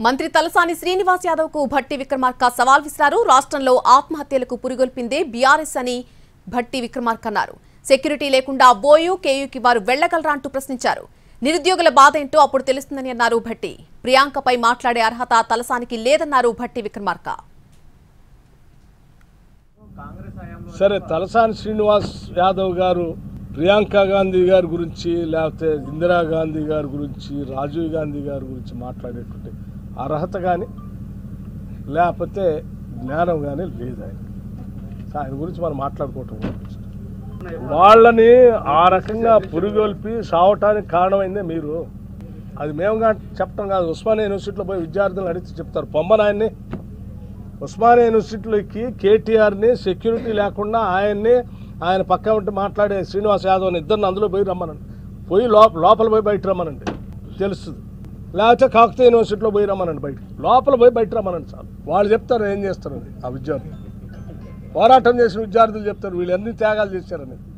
మంత్రి తలసాని శ్రీనివాస్ యాదవ్ కు భట్టి విక్రమార్క సవాల్ విసిరారు రాష్ట్రంలో ఆత్మహత్యలకు పురిగొల్పిందే బీఆర్ఎస్ అని భట్టి విక్రమార్క అన్నారు సెక్యూరిటీ లేకుండా బోయు కేయుకి వారు వెళ్లగలరా అంటూ ప్రశ్నించారు నిరుద్యోగుల బాధ ఏంటో అప్పుడు తెలుస్తుందని అన్నారు భట్టి ప్రియాంకపై మాట్లాడే అర్హత తలసానికి లేదన్నారు భట్టి విక్రమార్క సరే తలసాని శ్రీనివాస్ యాదవ్ గారు ప్రియాంక గాంధీ గారి గురించి లేకపోతే ఇందిరాగాంధీ గారి గురించి రాజీవ్ గాంధీ గారి గురించి మాట్లాడేటువంటి అర్హత కానీ లేకపోతే జ్ఞానం కానీ లేదు ఆయన ఆయన గురించి మనం మాట్లాడుకోవటం కూడా కష్టం. వాళ్ళని ఆ రకంగా పురిగొల్పి సావటానికి కారణమైందే మీరు అది మేము కా చెప్పటం కాదు ఉస్మానియా యూనివర్సిటీలో పోయి విద్యార్థులను అడిగితే చెప్తారు పొమ్మని ఆయన్ని ఉస్మానియా యూనివర్సిటీలోకి కేటీఆర్ని సెక్యూరిటీ లేకుండా ఆయన్ని ఆయన పక్క ఉంటే మాట్లాడే శ్రీనివాస్ యాదవ్ని ఇద్దరిని అందులో పోయి రమ్మనండి పోయి లోప లోపల పోయి బయట రమ్మనండి తెలుస్తుంది లేకపోతే కాకతీయ యూనివర్సిటీలో పోయి రమ్మనండి బయట లోపల పోయి బయట రమ్మనండి చాలు వాళ్ళు చెప్తారు ఏం చేస్తారని ఆ విద్యార్థులు పోరాటం చేసిన విద్యార్థులు చెప్తారు వీళ్ళు ఎన్ని త్యాగాలు చేశారని